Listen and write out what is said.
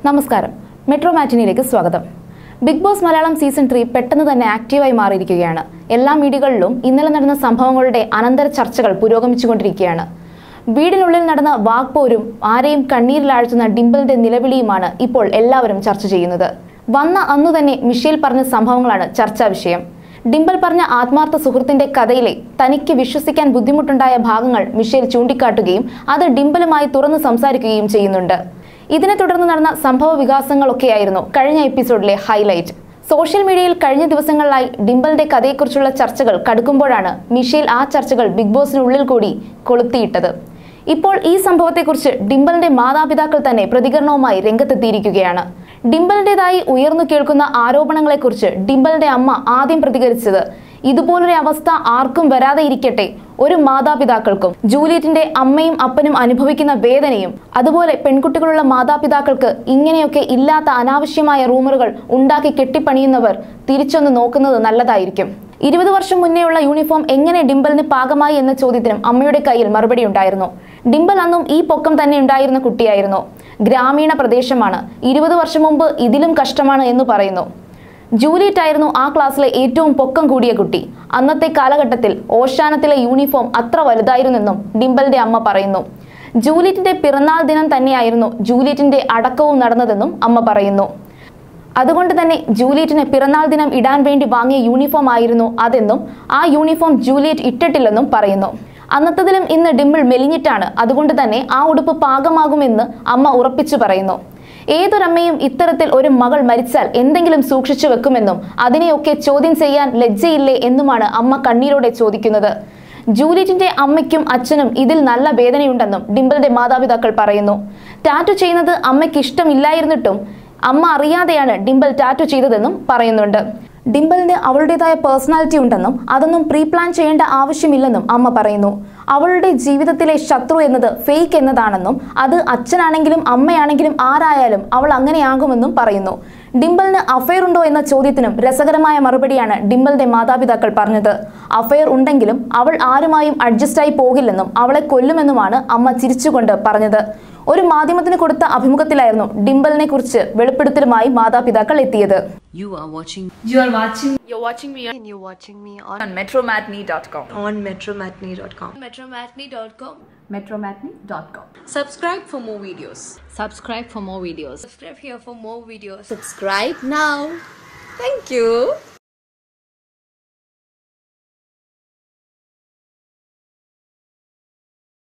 നമസ്കാരം മെട്രോ മാറ്റിനിയിലേക്ക് സ്വാഗതം big boss Malayalam season three പെട്ടെന്ന് തന്നെ ആക്റ്റീവായി മാറിയിരിക്കുകയാണ് എല്ലാ മീഡിയകളിലും ഇന്നലെ നടന്ന സംഭവങ്ങളുടെ അനന്തര ചർച്ചകൾ പുരോഗമിച്ചുകൊണ്ടിരിക്കുകയാണ് വീടിനുള്ളിൽ നടന്ന വാക്പോരും ആരെയും കണ്ണീരിലാഴ്ത്തുന്ന ഡിംപിളിന്റെ നിലവിളിയുമാണ് ഇപ്പോൾ എല്ലാവരും ചർച്ച ചെയ്യുന്നത് വന്ന അന്നു തന്നെ മിഷേൽ പറഞ്ഞ സംഭവങ്ങളാണ് ചർച്ചാ വിഷയം ഡിംപിൾ പറഞ്ഞ ആത്മാർത്ഥ സുഹൃത്തിന്റെ കഥയിലെ തനിക്ക് വിശ്വസിക്കാൻ ബുദ്ധിമുട്ടുണ്ടായ ഭാഗങ്ങൾ മിഷേൽ ചൂണ്ടിക്കാട്ടുകയും അത് ഡിംപിളുമായി തുറന്നു സംസാരിക്കുകയും ചെയ്യുന്നുണ്ട് ഇതിനെ തുടർന്ന് നടന്ന സംഭവ വികാസങ്ങളൊക്കെയായിരുന്നു കഴിഞ്ഞ എപ്പിസോഡിലെ ഹൈലൈറ്റ് സോഷ്യൽ മീഡിയയിൽ കഴിഞ്ഞ ദിവസങ്ങളിലായി ഡിംപിളിന്റെ കഥയെക്കുറിച്ചുള്ള ചർച്ചകൾ കടുക്കുമ്പോഴാണ് മിഷേൽ ആ ചർച്ചകൾ ബിഗ് ബോസിനുള്ളിൽ കൂടി കൊളുത്തിയിട്ടത് ഇപ്പോൾ ഈ സംഭവത്തെക്കുറിച്ച് ഡിംപിളിന്റെ മാതാപിതാക്കൾ തന്നെ പ്രതികരണവുമായി രംഗത്തെത്തിയിരിക്കുകയാണ് ഡിംപിളിന്റേതായി ഉയർന്നു കേൾക്കുന്ന ആരോപണങ്ങളെക്കുറിച്ച് ഡിംപിളിന്റെ അമ്മ ആദ്യം പ്രതികരിച്ചത് ഇതുപോലൊരു അവസ്ഥ ആർക്കും വരാതെ ഇരിക്കട്ടെ ഒരു മാതാപിതാക്കൾക്കും ജൂലിയറ്റിന്റെ അമ്മയും അപ്പനും അനുഭവിക്കുന്ന വേദനയും അതുപോലെ പെൺകുട്ടികളുള്ള മാതാപിതാക്കൾക്ക് ഇങ്ങനെയൊക്കെ ഇല്ലാത്ത അനാവശ്യമായ റൂമറുകൾ ഉണ്ടാക്കി കെട്ടിപ്പണിയുന്നവർ തിരിച്ചൊന്ന് നോക്കുന്നത് നല്ലതായിരിക്കും ഇരുപത് വർഷം മുന്നേയുള്ള യൂണിഫോം എങ്ങനെ ഡിംബലിന് പാകമായി എന്ന ചോദ്യത്തിനും അമ്മയുടെ കയ്യിൽ മറുപടി ഉണ്ടായിരുന്നു ഡിംബൽ അന്നും ഈ പൊക്കം തന്നെ ഉണ്ടായിരുന്ന കുട്ടിയായിരുന്നു ഗ്രാമീണ പ്രദേശമാണ് ഇരുപത് വർഷം മുമ്പ് ഇതിലും കഷ്ടമാണ് എന്ന് പറയുന്നു ജൂലിയറ്റ് ആയിരുന്നു ആ ക്ലാസ്സിലെ ഏറ്റവും പൊക്കം കൂടിയ കുട്ടി അന്നത്തെ കാലഘട്ടത്തിൽ ഓശാനത്തിലെ യൂണിഫോം അത്ര വലുതായിരുന്നെന്നും ഡിംബലിന്റെ അമ്മ പറയുന്നു ജൂലിയറ്റിന്റെ പിറന്നാൾ ദിനം തന്നെയായിരുന്നു ജൂലിയറ്റിന്റെ അടക്കവും നടന്നതെന്നും അമ്മ പറയുന്നു അതുകൊണ്ട് തന്നെ ജൂലിയറ്റിന് പിറന്നാൾ ദിനം ഇടാൻ വേണ്ടി വാങ്ങിയ യൂണിഫോം ആയിരുന്നു അതെന്നും ആ യൂണിഫോം ജൂലിയറ്റ് ഇട്ടിട്ടില്ലെന്നും പറയുന്നു അന്നത്തതിലും ഇന്ന് ഡിംപിൾ മെലിഞ്ഞിട്ടാണ് അതുകൊണ്ട് തന്നെ ആ ഉടുപ്പ് പാകമാകുമെന്ന് അമ്മ ഉറപ്പിച്ചു പറയുന്നു ഏതൊരമ്മയും ഇത്തരത്തിൽ ഒരു മകൾ മരിച്ചാൽ എന്തെങ്കിലും സൂക്ഷിച്ചു വെക്കുമെന്നും അതിനെയൊക്കെ ചോദ്യം ചെയ്യാൻ ലജ്ജയില്ലേ എന്നുമാണ് അമ്മ കണ്ണീരോടെ ചോദിക്കുന്നത് ജൂലിയറ്റിന്റെ അമ്മയ്ക്കും അച്ഛനും ഇതിൽ നല്ല വേദനയുണ്ടെന്നും ഡിംപിളിന്റെ മാതാപിതാക്കൾ പറയുന്നു ടാറ്റു ചെയ്യുന്നത് അമ്മയ്ക്ക് ഇഷ്ടമില്ലായിരുന്നിട്ടും അമ്മ അറിയാതെയാണ് ഡിംപിൾ ടാറ്റു ചെയ്തതെന്നും പറയുന്നുണ്ട് ഡിംപിളിന് അവളുടേതായ പേഴ്സണാലിറ്റി ഉണ്ടെന്നും അതൊന്നും പ്രീ പ്ലാൻ ചെയ്യേണ്ട ആവശ്യമില്ലെന്നും അമ്മ പറയുന്നു അവളുടെ ജീവിതത്തിലെ ശത്രു എന്നത് ഫേക്ക് എന്നതാണെന്നും അത് അച്ഛനാണെങ്കിലും അമ്മയാണെങ്കിലും ആരായാലും അവൾ അങ്ങനെയാകുമെന്നും പറയുന്നു ഡിംപിളിന് അഫയർ ഉണ്ടോ എന്ന ചോദ്യത്തിനും രസകരമായ മറുപടിയാണ് ഡിംപിളിന്റെ മാതാപിതാക്കൾ പറഞ്ഞത് അഫയർ ഉണ്ടെങ്കിലും അവൾ ആരുമായും അഡ്ജസ്റ്റായി പോകില്ലെന്നും അവളെ കൊല്ലുമെന്നുമാണ് അമ്മ ചിരിച്ചുകൊണ്ട് പറഞ്ഞത് ഒരു മാധ്യമത്തിന് കൊടുത്ത അഭിമുഖത്തിലായിരുന്നു ഡിംപിളിനെ കുറിച്ച് വെളിപ്പെടുത്തലുമായി മാതാപിതാക്കൾ എത്തിയത് You are watching You are watching You're watching me on, and you're watching me on, on metromatney.com. on metromatney.com. metromatney.com. metromatney.com. Subscribe for more videos. subscribe for more videos. Subscribe here for more videos. Subscribe now. Thank you.